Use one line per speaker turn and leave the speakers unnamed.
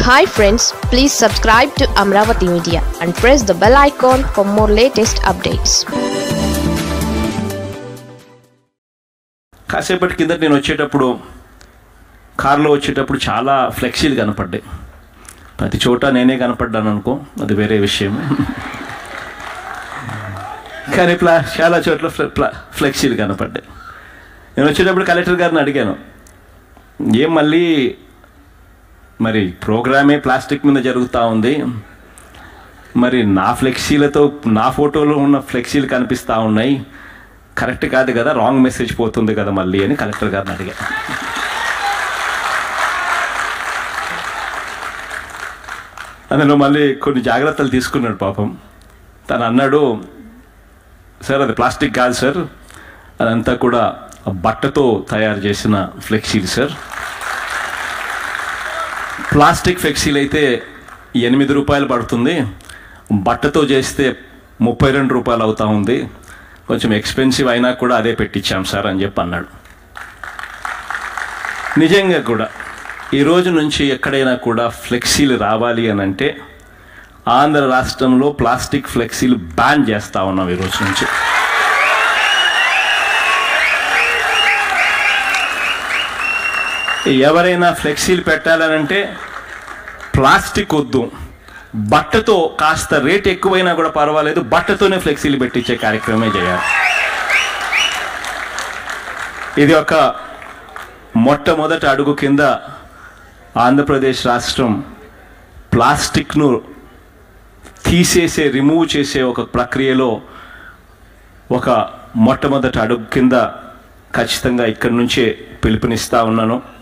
hi friends please subscribe to Amaravati media and press the bell icon for more latest updates
కాసేపటి కిందట నేను వచ్చేటప్పుడు కారులో వచ్చేటప్పుడు చాలా ఫ్లెక్సీలు కనపడ్డాయి ప్రతి చోట నేనే కనపడ్డాను అనుకో అది వేరే విషయం కానీ ప్లా చాలా చోట్ల ఫ్లె- ప్లా- ఫ్లెక్సీలు కనపడ్డాయి నేను వచ్చేటప్పుడు కలెక్టర్ గారిని అడిగాను ఏం మళ్ళీ మరి ప్రోగ్రామే ప్లాస్టిక్ మీద జరుగుతూ ఉంది మరి నా ఫ్లెక్సీలతో నా ఫోటోలో ఉన్న ఫ్లెక్సీలు కనిపిస్తూ ఉన్నాయి కరెక్ట్ కాదు కదా రాంగ్ మెసేజ్ పోతుంది కదా మళ్ళీ అని కలెక్టర్ గారిని అడిగా అందులో మళ్ళీ కొన్ని జాగ్రత్తలు తీసుకున్నాడు పాపం తను అన్నాడు సార్ అది ప్లాస్టిక్ కాదు సార్ అదంతా కూడా బట్టతో తయారు చేసిన ఫ్లెక్సీలు సార్ ప్లాస్టిక్ ఫ్లెక్సీలు అయితే ఎనిమిది రూపాయలు పడుతుంది బట్టతో చేస్తే ముప్పై రెండు రూపాయలు అవుతా ఉంది కొంచెం ఎక్స్పెన్సివ్ అయినా కూడా అదే పెట్టించాం సార్ అని చెప్పి అన్నాడు నిజంగా కూడా ఈ రోజు నుంచి ఎక్కడైనా కూడా ఫ్లెక్సీలు రావాలి అని అంటే ఆంధ్ర రాష్ట్రంలో ప్లాస్టిక్ ఫ్లెక్సీలు బ్యాన్ చేస్తా ఉన్నాం ఈ రోజు నుంచి ఎవరైనా ఫ్లెక్సీలు పెట్టాలనంటే ప్లాస్టిక్ వద్దు బట్టతో కాస్త రేట్ ఎక్కువైనా కూడా పర్వాలేదు బట్టతోనే ఫ్లెక్సీలు పెట్టించే కార్యక్రమమే చేయాలి ఇది ఒక మొట్టమొదటి అడుగు కింద ఆంధ్రప్రదేశ్ రాష్ట్రం ప్లాస్టిక్ను తీసేసే రిమూవ్ చేసే ఒక ప్రక్రియలో ఒక మొట్టమొదటి అడుగు కింద ఖచ్చితంగా ఇక్కడి నుంచే పిలుపునిస్తా ఉన్నాను